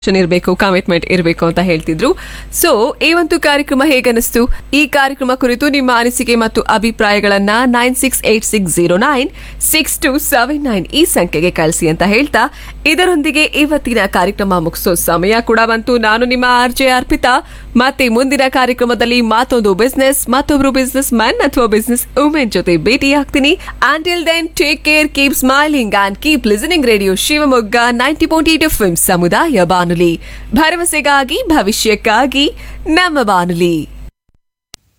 ಇರಬೇಕು ಕಮಿಟ್ಮೆಂಟ್ ಇರಬೇಕು ಅಂತ ಹೇಳ್ತಿದ್ರು ಸೊ ಈ ಒಂದು ಕಾರ್ಯಕ್ರಮ ಹೇಗನಿಸ್ತು ಈ ಕಾರ್ಯಕ್ರಮ ಕುರಿತು ನಿಮ್ಮ ಅನಿಸಿಕೆ ಮತ್ತು ಅಭಿಪ್ರಾಯಗಳನ್ನ nine six eight six zero nine six two seven nine ಈ ಸಂಖ್ಯೆಗೆ ಕಳಿಸಿ ಅಂತ ಹೇಳ್ತಾ ಇದರೊಂದಿಗೆ ಇವತ್ತಿನ ಕಾರ್ಯಕ್ರಮ ಮುಗಿಸೋ ಸಮಯ ಕೂಡ ಬಂತು ನಾನು ನಿಮ್ಮ ಆರ್ ಜೆ ಅರ್ಪಿತಾ ಮತ್ತೆ ಮುಂದಿನ ಕಾರ್ಯಕ್ರಮದಲ್ಲಿ ಮತ್ತೊಂದು ಬಿಸ್ನೆಸ್ ಮತ್ತೊಬ್ರು ಬಿಸ್ನೆಸ್ ಮ್ಯಾನ್ ಅಥವಾ ಬಿಸ್ನೆಸ್ ವುಮೆನ್ ಜೊತೆ ಭೇಟಿಯಾಗ್ತೀನಿ until then take care keep smiling and keep listening radio Shivamogga ninety point eight F ಸಮುದಾಯ ಬಾನುಲಿ ಭರವಸೆಗಾಗಿ ಭವಿಷ್ಯಕ್ಕಾಗಿ ನಮ್ಮ ಬಾನುಲಿ